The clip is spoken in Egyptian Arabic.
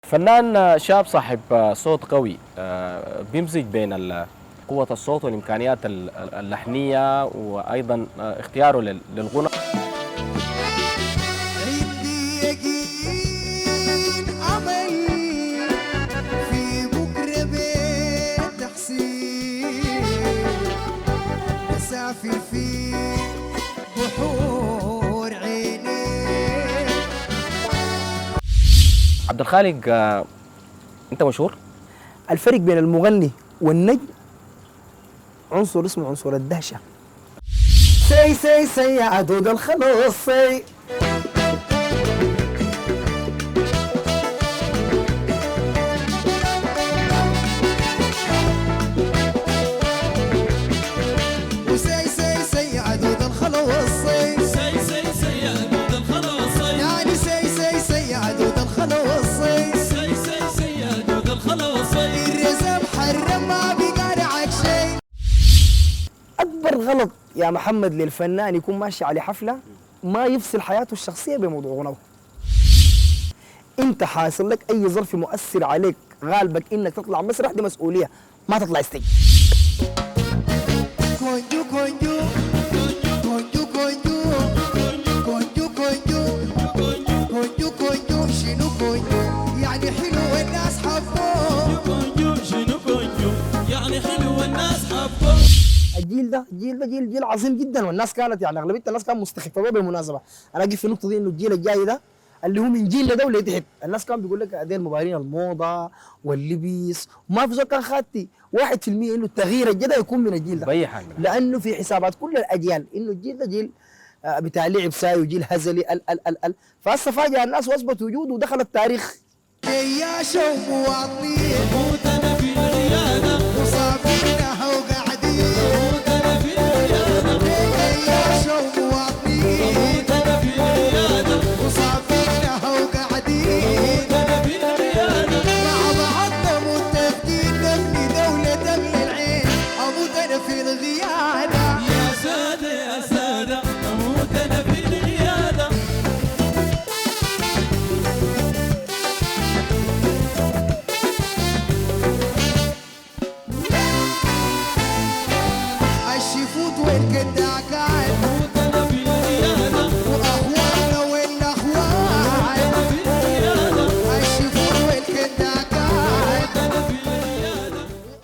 فنان شاب صاحب صوت قوي آه، بيمزج بين ال- قوة الصوت والإمكانيات ال- اللحنية وأيضا آه، اختياره لل- للغنى عندي يقين أمل في بكرة بيت تحسين أسافر في بحور عيني عبد الخالق آه، أنت مشهور؟ الفرق بين المغني والنجم عنصر اسمه عنصر الدهشة سي سي سي يا عدود الخلاص سي وسي سي سي عدود الخلوص صي سي سي سي عدود الخلاص يعني سي سي سي عدود الخلوص صي سي سي سي عدود الخلاص الرزم حرم ما بيقارعك شي أكبر غلط يا محمد للفنان يكون ماشي على حفلة ما يفصل حياته الشخصية بموضوع غناه انت حاصل لك اي ظرف مؤثر عليك غالبك انك تطلع مسرح دي مسؤولية ما تطلع ستيج كونجو كونجو كونجو كونجو كونجو كونجو كونجو كونجو شنو كونجو يعني حلو والناس حبوه كونجو شنو كونجو يعني حلو الناس حبوه الجيل ده الجيل ده جيل جيل عظيم جدا والناس كانت يعني اغلبيه الناس كانت مستخفه به بالمناسبه انا اجي في النقطه دي انه الجيل الجاي ده اللي هو من جيل لدوله تحت الناس كان بيقول لك ادين مبارين الموضه واللبس وما في زول كان خاتي 1% انه التغيير الجديد يكون من الجيل ده بأي حال من الحال. لانه في حسابات كل الاجيال انه الجيل ده جيل آه، بتاع لعب ساي وجيل هزلي ال ال ال ال فهسه فاجأ الناس واثبت وجوده ودخل التاريخ يا شو مواطنين موت انا في الرياضة وصافينها وقاعدين موت انا في الرياضة يا شو مواطنين موت انا في الرياضة وصافينها وقاعدين موت انا في الرياضة مع بعضنا متفقين نبني دولة أهل العين أموت أنا في الغيانة يا سادة يا سادة اموت انا في الرياضة الشفوت والكداع